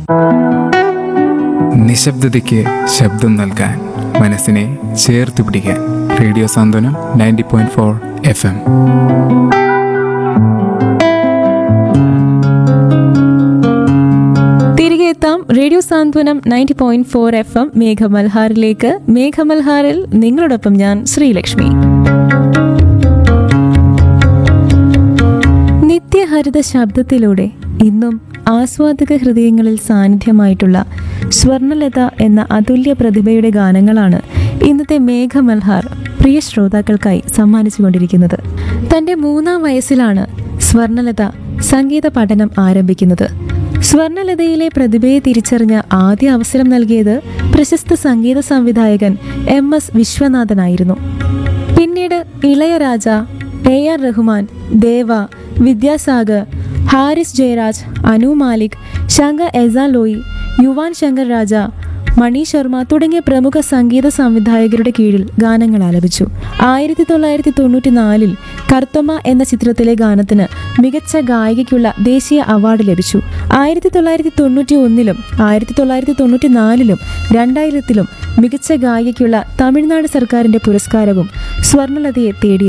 നിശബ്ദതയ്ക്ക് ശബ്ദം നൽകാൻ മനസ്സിനെ ചേർത്ത് പിടിക്കാൻ radio Santhwanam ninety point four F M തിരികെ എത്താം radio Santhwanam ninety point four F M മേഘമൽഹാറിലേക്ക് മേഘമൽഹാറിൽ നിങ്ങളോടൊപ്പം ഞാൻ ശ്രീലക്ഷ്മി നിത്യഹരിത ശബ്ദത്തിലൂടെ ഇന്നും ആസ്വാദക ഹൃദയങ്ങളിൽ സാന്നിധ്യമായിട്ടുള്ള സ്വർണലത എന്ന അതുല്യ പ്രതിഭയുടെ ഗാനങ്ങളാണ് ഇന്നത്തെ മേഘമൽഹാർ പ്രിയ ശ്രോതാക്കൾക്കായി സമ്മാനിച്ചുകൊണ്ടിരിക്കുന്നത് തന്റെ മൂന്നാം വയസ്സിലാണ് സ്വർണലത സംഗീത പഠനം ആരംഭിക്കുന്നത് സ്വർണലതയിലെ പ്രതിഭയെ തിരിച്ചറിഞ്ഞ ആദ്യ അവസരം നൽകിയത് പ്രശസ്ത സംഗീത സംവിധായകൻ എം എസ് വിശ്വനാഥനായിരുന്നു പിന്നീട് ഇളയരാജ എ ആർ റഹ്മാൻ ദേവ വിദ്യാസാഗർ ഹാരിസ് ജയരാജ് അനു മാലിക് ശങ്കർ എസാലോയി യുവാൻ ശങ്കർ രാജ മണി ശർമ്മ തുടങ്ങിയ പ്രമുഖ സംഗീത സംവിധായകരുടെ കീഴിൽ ഗാനങ്ങൾ ആലപിച്ചു ആയിരത്തി തൊള്ളായിരത്തി തൊണ്ണൂറ്റി നാലിൽ കർത്തമ്മ എന്ന ചിത്രത്തിലെ ഗാനത്തിന് മികച്ച ഗായികയ്ക്കുള്ള ദേശീയ അവാർഡ് ലഭിച്ചു ആയിരത്തി തൊള്ളായിരത്തി തൊണ്ണൂറ്റി ഒന്നിലും ആയിരത്തി തൊള്ളായിരത്തി തൊണ്ണൂറ്റി നാലിലും രണ്ടായിരത്തിലും മികച്ച ഗായികയ്ക്കുള്ള തമിഴ്നാട് സർക്കാരിന്റെ പുരസ്കാരവും സ്വർണലതയെ തേടി